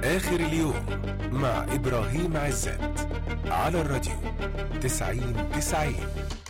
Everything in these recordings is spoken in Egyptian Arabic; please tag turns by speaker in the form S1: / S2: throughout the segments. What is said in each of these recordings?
S1: آخر اليوم مع إبراهيم عزت على الراديو تسعين تسعين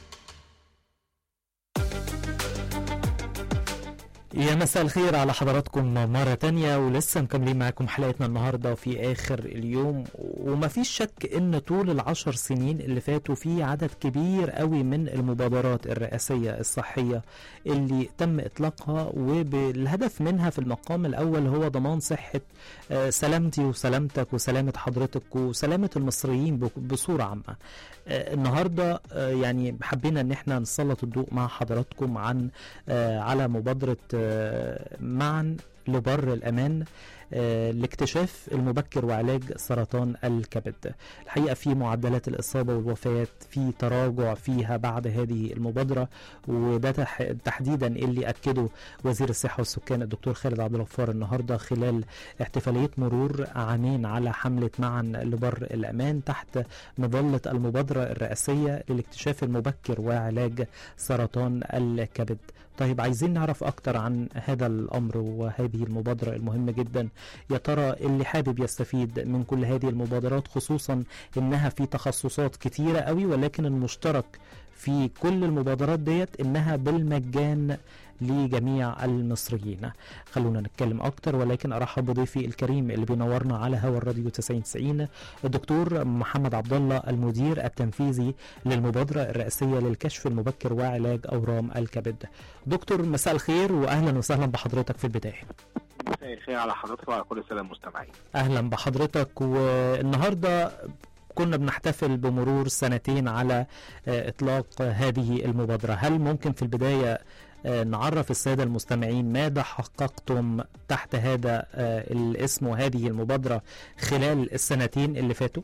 S2: يا مساء الخير على حضراتكم مرة تانية ولسه مكملين معاكم حلقتنا النهاردة في آخر اليوم ومفيش شك إن طول العشر سنين اللي فاتوا في عدد كبير قوي من المبادرات الرئاسية الصحية اللي تم إطلاقها وبالهدف منها في المقام الأول هو ضمان صحة آه، سلامتي وسلامتك وسلامة حضرتك وسلامة المصريين بك- بصورة عامة آه، النهارده آه، يعني حبينا ان احنا نسلط الضوء مع حضراتكم عن آه، على مبادره آه، معا لبر الامان آه، لاكتشاف المبكر وعلاج سرطان الكبد الحقيقه في معدلات الاصابه والوفيات في تراجع فيها بعد هذه المبادره وده تح- تحديدا اللي اكده وزير الصحه والسكان الدكتور خالد عبد الغفار النهارده خلال احتفاليه مرور عامين على حمله معا لبر الامان تحت مظلة المبادرة الرئاسية للاكتشاف المبكر وعلاج سرطان الكبد طيب عايزين نعرف أكتر عن هذا الأمر وهذه المبادرة المهمة جدا يا ترى اللي حابب يستفيد من كل هذه المبادرات خصوصا إنها في تخصصات كتيرة قوي ولكن المشترك في كل المبادرات ديت إنها بالمجان لجميع المصريين خلونا نتكلم أكتر ولكن أرحب بضيفي الكريم اللي بينورنا على هوا الراديو 9090 الدكتور محمد عبد الله المدير التنفيذي للمبادرة الرئاسية للكشف المبكر وعلاج أورام الكبد دكتور مساء الخير وأهلا وسهلا بحضرتك في البداية
S3: مساء الخير على حضرتك وعلى كل الساده المستمعين.
S2: أهلا بحضرتك والنهاردة كنا بنحتفل بمرور سنتين على آه، إطلاق هذه المبادرة هل ممكن في البداية آه، نعرف السادة المستمعين ماذا حققتم تحت هذا آه، الاسم وهذه المبادرة خلال السنتين اللي فاتوا؟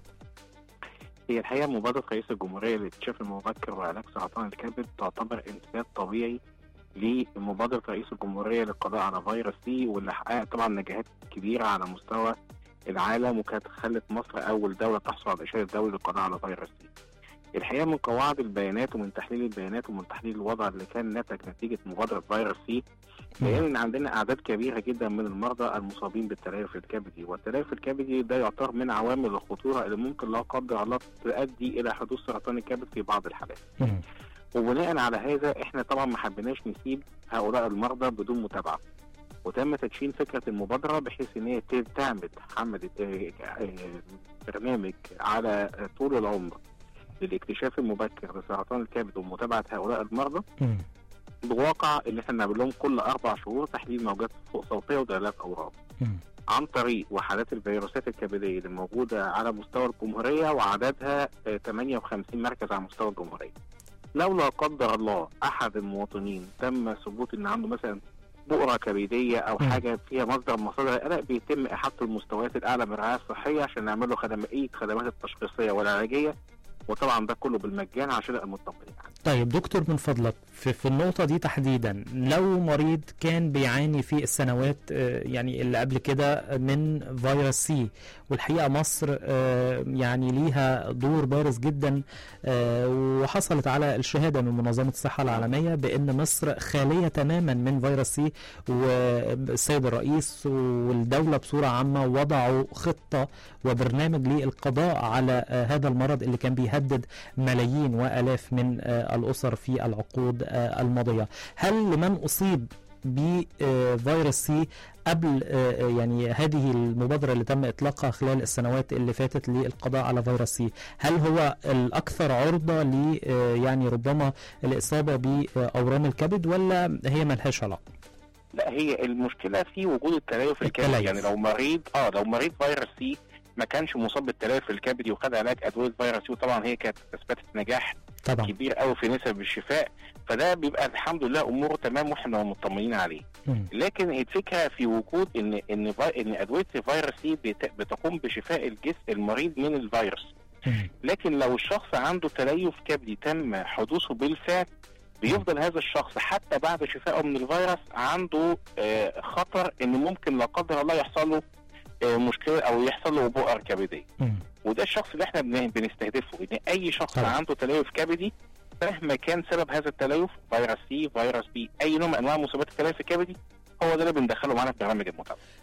S3: هي الحقيقه مبادره رئيس الجمهوريه لاكتشاف المبكر وعلاج سرطان الكبد تعتبر امتداد طبيعي لمبادره رئيس الجمهوريه للقضاء على فيروس سي واللي حققت طبعا نجاحات كبيره على مستوى العالم وكانت خلت مصر اول دوله تحصل على الارشاد الدولي للقضاء على فيروس سي. الحقيقه من قواعد البيانات ومن تحليل البيانات ومن تحليل الوضع اللي كان نتج نتيجه مبادره فيروس سي لان ان عندنا اعداد كبيره جدا من المرضى المصابين بالتليف الكبدي والتليف الكبدي ده يعتبر من عوامل الخطوره اللي ممكن لا قدر الله تؤدي الى حدوث سرطان الكبد في بعض الحالات
S2: مم.
S3: وبناء على هذا احنا طبعا ما حبيناش نسيب هؤلاء المرضى بدون متابعه وتم تدشين فكره المبادره بحيث ان هي ت- تعمل حملت آه، آه، برنامج على طول العمر للاكتشاف المبكر لسرطان الكبد ومتابعه هؤلاء المرضى
S2: مم.
S3: بواقع ان احنا نعمل لهم كل اربع شهور تحليل موجات فوق صوتيه ودلالات اورام
S2: مم.
S3: عن طريق وحالات الفيروسات الكبديه اللي موجوده على مستوى الجمهوريه وعددها آه، 58 مركز على مستوى الجمهوريه. لو لا قدر الله احد المواطنين تم ثبوت ان عنده مثلا بؤره كبديه او
S2: مم.
S3: حاجه فيها مصدر من مصادر القلق بيتم احاطه المستويات الاعلى من الرعايه الصحيه عشان نعمل له خدمات خدمات التشخيصيه والعلاجيه وطبعا ده كله بالمجان عشان نبقى مطمئنين عليه.
S2: طيب دكتور من فضلك في, في النقطة دي تحديدا لو مريض كان بيعاني في السنوات آه، يعني اللي قبل كده من فيروس سي والحقيقة مصر آه، يعني ليها دور بارز جدا آه، وحصلت على الشهادة من منظمة الصحة العالمية بأن مصر خالية تماما من فيروس سي والسيد الرئيس والدولة بصورة عامة وضعوا خطة وبرنامج للقضاء على آه، هذا المرض اللي كان بيهدد ملايين والاف من آه، الاسر في العقود آه، الماضيه هل لمن اصيب بفيروس سي قبل آه، يعني هذه المبادرة اللي تم إطلاقها خلال السنوات اللي فاتت للقضاء على فيروس سي هل هو الأكثر عرضة ل آه، يعني ربما الإصابة بأورام الكبد ولا هي ملهاش علاقة؟
S3: لا هي المشكله في وجود التليف الكبدي
S2: التليف.
S3: يعني لو مريض اه لو مريض فيروس سي ما كانش مصاب بالتليف الكبدي وخد علاج ادويه فيروس سي وطبعا هي كانت اثبتت نجاح
S2: طبعا
S3: كبير قوي في نسب الشفاء فده بيبقى الحمد لله اموره تمام واحنا مطمئنين عليه
S2: مم.
S3: لكن الفكره في وجود ان ان في- ان ادويه الفيروس سي بت- بتقوم بشفاء الجسم المريض من الفيروس
S2: مم.
S3: لكن لو الشخص عنده تليف كبدي تم حدوثه بالفعل بيفضل هذا الشخص حتى بعد شفائه من الفيروس عنده آه، خطر ان ممكن لا قدر الله يحصل له آه، مشكله او يحصل له بؤر كبديه
S2: مم.
S3: وده الشخص اللي احنا بن- بنستهدفه ان اي شخص
S2: طبعا.
S3: عنده تليف كبدي مهما كان سبب هذا التليف فيروس سي فيروس بي اي نوع من انواع مصيبات التليف الكبدي هو ده اللي بندخله معانا في برنامج المتابعه